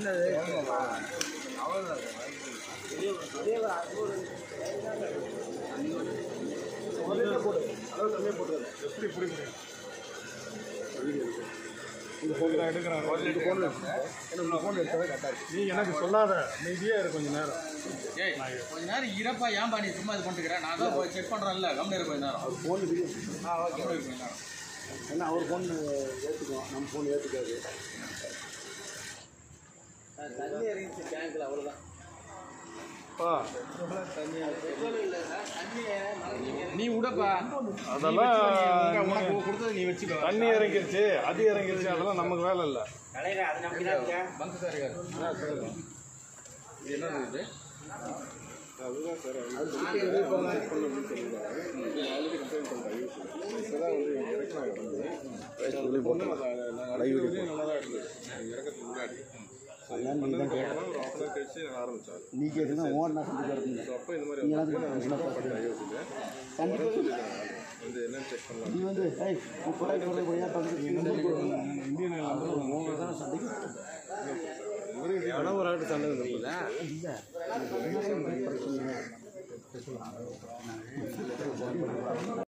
நீ எனக்கு சொல்லாத அமைதியே இரு கொஞ்ச நேரம் ஏய் கொஞ்ச நேரம் இறப்பா ஏன்பா நீ சும்மா இது பண்ணிக்கிறேன் நான் தான் போய் செக் பண்ணுறேன்ல கம்னு இரு கொஞ்ச நேரம் ஃபோன் இருக்கு ஆ ஓகே கொஞ்ச நேரம் ஏன்னா அவர் ஃபோன் ஏற்றுக்குவோம் நம்ம ஃபோன் ஏற்றுக்காது தண்ணி இறங்கிச்சு டேங்க்கில் அவ்வளோதான் அப்பா, நீ விடப்பா அதெல்லாம் உனக்கு கொடுத்தது நீ வச்சுக்கோ தண்ணி இறங்கிருச்சு அது இறங்கிருச்சு அதெல்லாம் நமக்கு வேலை இல்லை பங்கு சார் இருக்காரு இது என்ன இது அதுதான் சார் அது இப்போதான் வந்து இறக்குனாங்க நல்லா தான் இருந்தது இறக்கிறதுக்கு முன்னாடி அதான் நீ தான் கேட்ட ஒரு half an hour கழிச்சு நாங்கள் ஆரம்பிச்சாரு நீ கேட்டுனா ஓன் நான் செஞ்சு தரது அப்போ இந்த மாதிரி வந்து நான் பண்ண யோசிச்சு வந்து என்னன்னு செக் பண்ணலாம் நீ வந்து ஏய் முப்பது ரூபாய் இருபது ரூபாய் பங்கு இந்தியன் உங்களை தான் சந்திக்க ஆனால் ஒரு ஆட்டு சண்டை இருந்தது இல்லை